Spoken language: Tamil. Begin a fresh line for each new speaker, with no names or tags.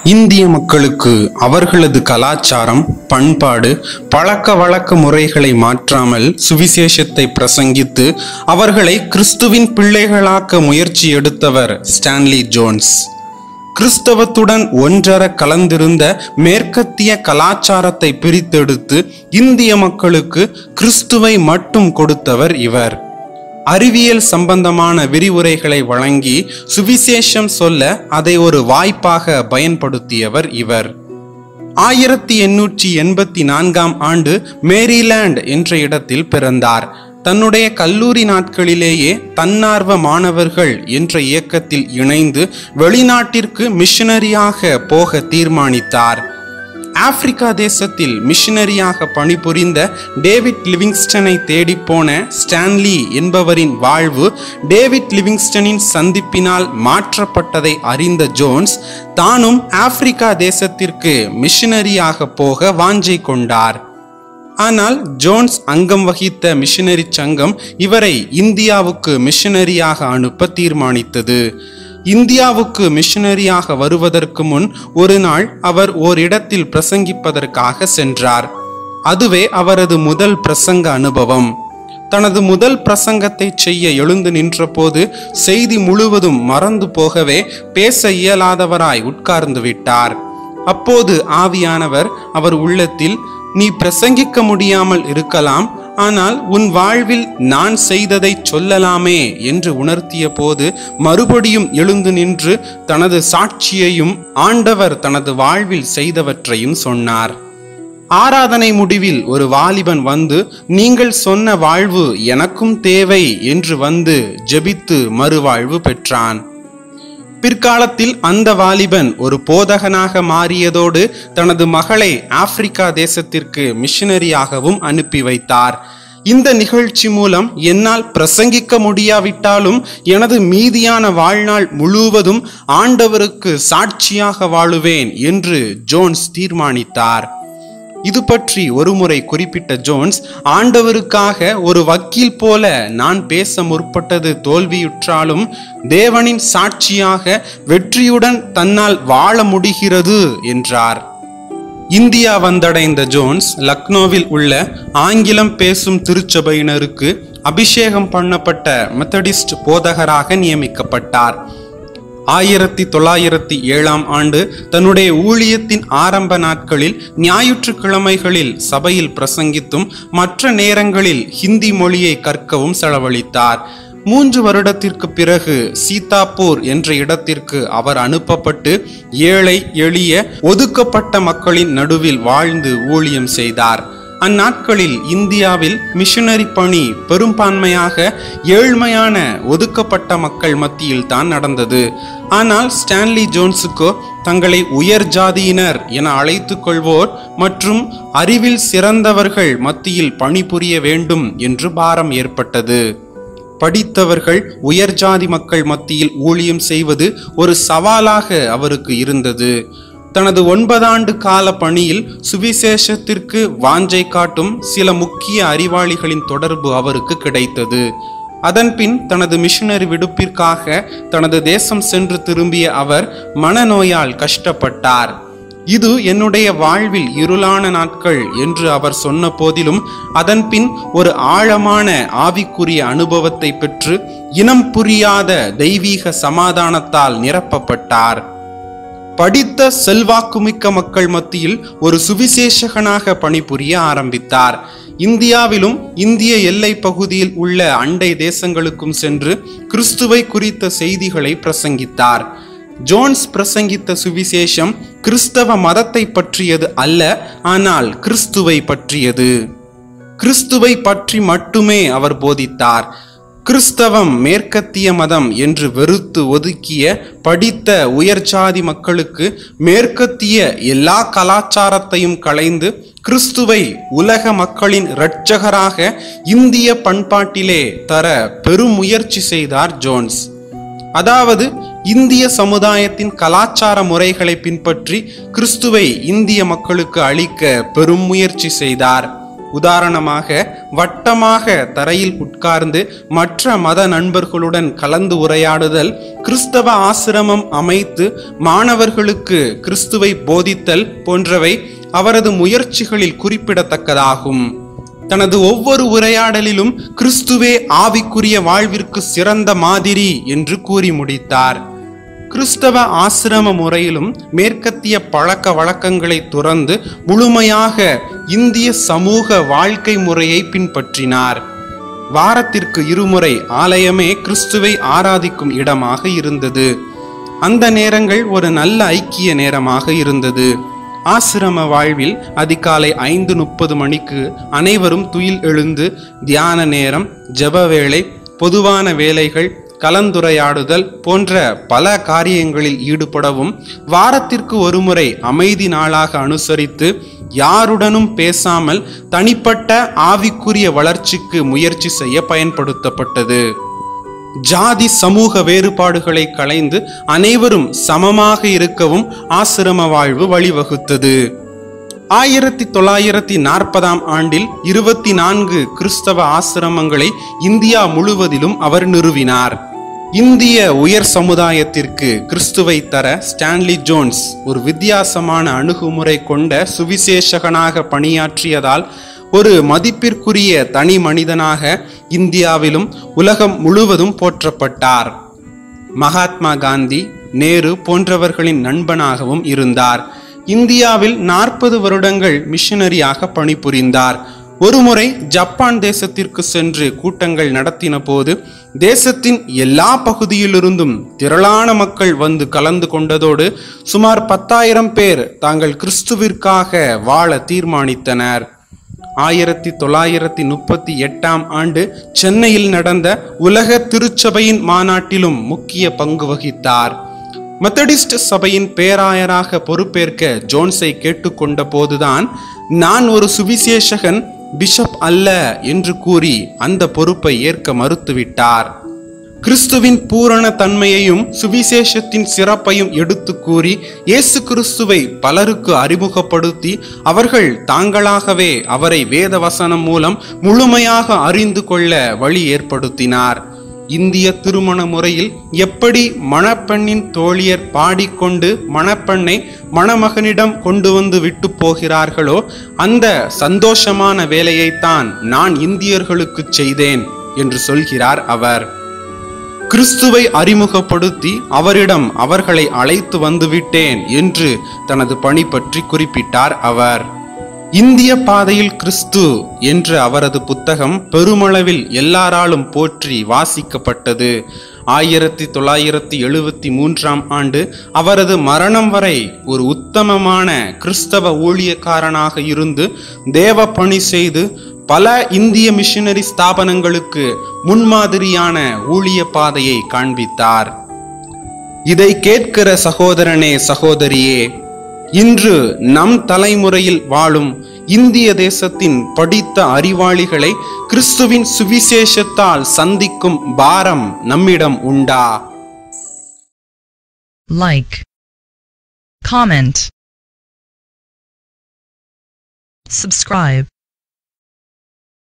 இந்திய மக்களுக்கு அவர்களது கலாச்சாரம் பண்பாடு பழக்க வழக்க முறைகளை மாற்றாமல் சுவிசேஷத்தை பிரசங்கித்து அவர்களை கிறிஸ்துவின் பிள்ளைகளாக்க முயற்சி எடுத்தவர் ஸ்டான்லி ஜோன்ஸ் கிறிஸ்தவத்துடன் ஒன்றர கலந்திருந்த மேற்கத்திய கலாச்சாரத்தை பிரித்தெடுத்து இந்திய மக்களுக்கு கிறிஸ்துவை மட்டும் கொடுத்தவர் இவர் அறிவியல் சம்பந்தமான விரிவுரைகளை வழங்கி சுவிசேஷம் சொல்ல அதை ஒரு வாய்ப்பாக பயன்படுத்தியவர் இவர் ஆயிரத்தி எண்ணூற்றி எண்பத்தி நான்காம் ஆண்டு மேரிலாண்ட் என்ற இடத்தில் பிறந்தார் தன்னுடைய கல்லூரி நாட்களிலேயே தன்னார்வ மாணவர்கள் என்ற இயக்கத்தில் இணைந்து வெளிநாட்டிற்கு மிஷனரியாக போக தீர்மானித்தார் ஆப்பிரிக்கா தேசத்தில் மிஷனரியாக பணிபுரிந்த டேவிட் லிவிங்ஸ்டனை தேடிப் போன ஸ்டான்லி என்பவரின் வாழ்வு டேவிட் லிவிங்ஸ்டனின் சந்திப்பினால் மாற்றப்பட்டதை அறிந்த ஜோன்ஸ் தானும் ஆப்பிரிக்கா தேசத்திற்கு மிஷனரியாக போக வாஞ்சை கொண்டார் ஆனால் ஜோன்ஸ் அங்கம் வகித்த மிஷனரி சங்கம் இவரை இந்தியாவுக்கு மிஷனரியாக அனுப்ப தீர்மானித்தது இந்தியாவுக்கு மிஷனரியாக வருவதற்கு முன் ஒரு நாள் அவர் ஓரிடத்தில் பிரசங்கிப்பதற்காக சென்றார் அதுவே அவரது முதல் பிரசங்க அனுபவம் தனது முதல் பிரசங்கத்தை செய்ய எழுந்து நின்றபோது செய்தி முழுவதும் மறந்து போகவே பேச இயலாதவராய் உட்கார்ந்து விட்டார் அப்போது ஆவியானவர் அவர் உள்ளத்தில் நீ பிரசங்கிக்க முடியாமல் இருக்கலாம் ஆனால் உன் வாழ்வில் நான் செய்ததை சொல்லலாமே என்று உணர்த்திய போது மறுபடியும் எழுந்து நின்று தனது சாட்சியையும் ஆண்டவர் தனது வாழ்வில் செய்தவற்றையும் சொன்னார் ஆராதனை முடிவில் ஒரு வாலிபன் வந்து நீங்கள் சொன்ன வாழ்வு எனக்கும் தேவை என்று வந்து ஜெபித்து மறுவாழ்வு பெற்றான் பிற்காலத்தில் அந்த வாலிபன் ஒரு போதகனாக மாறியதோடு தனது மகளை ஆப்பிரிக்கா தேசத்திற்கு மிஷனரியாகவும் அனுப்பி வைத்தார் இந்த நிகழ்ச்சி மூலம் என்னால் பிரசங்கிக்க முடியாவிட்டாலும் எனது மீதியான வாழ்நாள் முழுவதும் ஆண்டவருக்கு சாட்சியாக வாழுவேன் என்று ஜோன்ஸ் தீர்மானித்தார் இது பற்றி ஒருமுறை குறிப்பிட்ட ஜோன்ஸ் ஆண்டவருக்காக ஒரு வக்கீல் போல நான் பேச முற்பட்டது தோல்வியுற்றாலும் தேவனின் சாட்சியாக வெற்றியுடன் தன்னால் வாழ முடிகிறது என்றார் இந்தியா வந்தடைந்த ஜோன்ஸ் லக்னோவில் உள்ள ஆங்கிலம் பேசும் திருச்சபையினருக்கு அபிஷேகம் பண்ணப்பட்ட மெத்தடிஸ்ட் போதகராக நியமிக்கப்பட்டார் ஆயிரத்தி தொள்ளாயிரத்தி ஏழாம் ஆண்டு தன்னுடைய ஊழியத்தின் ஆரம்ப நாட்களில் ஞாயிற்றுக்கிழமைகளில் சபையில் பிரசங்கித்தும் மற்ற நேரங்களில் ஹிந்தி மொழியை கற்கவும் செலவழித்தார் மூன்று வருடத்திற்கு பிறகு சீதாப்பூர் என்ற இடத்திற்கு அவர் அனுப்பப்பட்டு ஏழை எளிய ஒதுக்கப்பட்ட மக்களின் நடுவில் வாழ்ந்து ஊழியம் செய்தார் அந்நாட்களில் இந்தியாவில் மிஷனரி பணி பெரும்பான்மையாக ஏழ்மையான ஒதுக்கப்பட்ட மக்கள் மத்தியில் தான் நடந்தது ஆனால் ஸ்டான்லி ஜோன்ஸுக்கோ தங்களை உயர் ஜாதியினர் என அழைத்துக் கொள்வோர் மற்றும் அறிவில் சிறந்தவர்கள் மத்தியில் பணிபுரிய வேண்டும் என்று பாரம் ஏற்பட்டது படித்தவர்கள் உயர் ஜாதி மக்கள் மத்தியில் ஊழியம் செய்வது ஒரு சவாலாக அவருக்கு இருந்தது தனது ஒன்பதாண்டு கால பணியில் சுவிசேஷத்திற்கு வாஞ்சை காட்டும் சில முக்கிய அறிவாளிகளின் தொடர்பு அவருக்கு கிடைத்தது அதன்பின் தனது மிஷனரி விடுப்பிற்காக தனது தேசம் சென்று திரும்பிய அவர் மனநோயால் கஷ்டப்பட்டார் இது என்னுடைய வாழ்வில் இருளான நாட்கள் என்று அவர் சொன்ன போதிலும் அதன்பின் ஒரு ஆழமான ஆவிக்குரிய அனுபவத்தை பெற்று இனம் புரியாத தெய்வீக சமாதானத்தால் நிரப்பப்பட்டார் படித்த செல்வாக்குமிக்க மக்கள் மத்தியில் ஒரு சுவிசேஷகனாக பணிபுரிய ஆரம்பித்தார் இந்தியாவிலும் இந்திய எல்லை பகுதியில் உள்ள அண்டை தேசங்களுக்கும் சென்று கிறிஸ்துவை குறித்த செய்திகளை பிரசங்கித்தார் ஜோன்ஸ் பிரசங்கித்த சுவிசேஷம் கிறிஸ்தவ மதத்தை பற்றியது அல்ல ஆனால் கிறிஸ்துவை பற்றியது கிறிஸ்துவை பற்றி மட்டுமே அவர் போதித்தார் கிறிஸ்தவம் மேற்கத்திய மதம் என்று வெறுத்து ஒதுக்கிய படித்த உயர்ஜாதி மக்களுக்கு மேற்கத்திய எல்லா கலாச்சாரத்தையும் களைந்து கிறிஸ்துவை உலக மக்களின் இரட்சகராக இந்திய பண்பாட்டிலே தர பெரும் முயற்சி செய்தார் ஜோன்ஸ் அதாவது இந்திய சமுதாயத்தின் கலாச்சார முறைகளை பின்பற்றி கிறிஸ்துவை இந்திய மக்களுக்கு அளிக்க பெரும் முயற்சி செய்தார் உதாரணமாக வட்டமாக தரையில் உட்கார்ந்து மற்ற மத நண்பர்களுடன் கலந்து உரையாடுதல் கிறிஸ்தவ ஆசிரமம் அமைத்து மாணவர்களுக்கு கிறிஸ்துவை போதித்தல் போன்றவை அவரது முயற்சிகளில் குறிப்பிடத்தக்கதாகும் தனது ஒவ்வொரு உரையாடலிலும் கிறிஸ்துவே ஆவிக்குரிய வாழ்விற்கு சிறந்த மாதிரி என்று கூறி முடித்தார் கிறிஸ்தவ ஆசிரம முறையிலும் மேற்கத்திய பழக்க வழக்கங்களை துறந்து முழுமையாக இந்திய சமூக வாழ்க்கை முறையை பின்பற்றினார் வாரத்திற்கு இருமுறை ஆலயமே கிறிஸ்துவை ஆராதிக்கும் இடமாக இருந்தது அந்த நேரங்கள் ஒரு நல்ல ஐக்கிய நேரமாக இருந்தது ஆசிரம வாழ்வில் அதிகாலை ஐந்து முப்பது மணிக்கு அனைவரும் துயில் எழுந்து தியான நேரம் ஜெப வேளை பொதுவான வேலைகள் கலந்துரையாடுதல் போன்ற பல காரியங்களில் ஈடுபடவும் வாரத்திற்கு ஒருமுறை அமைதி நாளாக அனுசரித்து யாருடனும் பேசாமல் தனிப்பட்ட ஆவிக்குரிய வளர்ச்சிக்கு முயற்சி செய்ய பயன்படுத்தப்பட்டது ஜாதி சமூக வேறுபாடுகளை களைந்து அனைவரும் சமமாக இருக்கவும் ஆசிரம வாழ்வு வழிவகுத்தது ஆயிரத்தி தொள்ளாயிரத்தி நாற்பதாம் ஆண்டில் இருபத்தி நான்கு கிறிஸ்தவ ஆசிரமங்களை இந்தியா முழுவதிலும் அவர் நிறுவினார் இந்திய உயர் சமுதாயத்திற்கு கிறிஸ்துவை தர ஸ்டான்லி ஜோன்ஸ் ஒரு வித்தியாசமான அணுகுமுறை கொண்ட சுவிசேஷகனாக பணியாற்றியதால் ஒரு மதிப்பிற்குரிய தனி மனிதனாக இந்தியாவிலும் உலகம் முழுவதும் போற்றப்பட்டார் மகாத்மா காந்தி நேரு போன்றவர்களின் நண்பனாகவும் இருந்தார் இந்தியாவில் நாற்பது வருடங்கள் மிஷனரியாக பணிபுரிந்தார் ஒருமுறை ஜப்பான் தேசத்திற்கு சென்று கூட்டங்கள் நடத்தின போது தேசத்தின் எல்லா பகுதியிலிருந்தும் திரளான மக்கள் வந்து கலந்து கொண்டதோடு சுமார் பத்தாயிரம் பேர் தாங்கள் கிறிஸ்துவிற்காக வாழ தீர்மானித்தனர் ஆயிரத்தி தொள்ளாயிரத்தி முப்பத்தி எட்டாம் ஆண்டு சென்னையில் நடந்த உலக திருச்சபையின் மாநாட்டிலும் முக்கிய பங்கு வகித்தார் மெத்தடிஸ்ட் சபையின் பேராயராக பொறுப்பேற்க ஜோன்ஸை கேட்டுக்கொண்ட போதுதான் நான் ஒரு சுவிசேஷகன் பிஷப் அல்ல என்று கூறி அந்த பொறுப்பை ஏற்க மறுத்துவிட்டார் கிறிஸ்துவின் பூரண தன்மையையும் சுவிசேஷத்தின் சிறப்பையும் எடுத்து கூறி இயேசு கிறிஸ்துவை பலருக்கு அறிமுகப்படுத்தி அவர்கள் தாங்களாகவே அவரை வேத வசனம் மூலம் முழுமையாக அறிந்து கொள்ள வழி ஏற்படுத்தினார் இந்திய திருமண முறையில் எப்படி மணப்பெண்ணின் தோழியர் பாடிக்கொண்டு மணப்பெண்ணை மணமகனிடம் கொண்டு வந்து விட்டு போகிறார்களோ அந்த சந்தோஷமான வேலையைத்தான் நான் இந்தியர்களுக்கு செய்தேன் என்று சொல்கிறார் அவர் கிறிஸ்துவை அறிமுகப்படுத்தி அவரிடம் அவர்களை அழைத்து வந்துவிட்டேன் என்று தனது பணி பற்றி குறிப்பிட்டார் அவர் இந்திய பாதையில் கிறிஸ்து என்ற அவரது புத்தகம் பெருமளவில் எல்லாராலும் போற்றி வாசிக்கப்பட்டது ஆயிரத்தி தொள்ளாயிரத்தி எழுபத்தி மூன்றாம் ஆண்டு அவரது மரணம் வரை ஒரு உத்தமமான கிறிஸ்தவ ஊழியக்காரனாக இருந்து தேவ பணி செய்து பல இந்திய மிஷனரி ஸ்தாபனங்களுக்கு முன்மாதிரியான ஊழிய பாதையை காண்பித்தார் இதை கேட்கிற சகோதரனே சகோதரியே இன்று நம் தலைமுறையில் வாழும் இந்திய தேசத்தின் படித்த அறிவாளிகளை கிறிஸ்துவின் சுவிசேஷத்தால் சந்திக்கும் பாரம் நம்மிடம் உண்டா
like, comment, subscribe.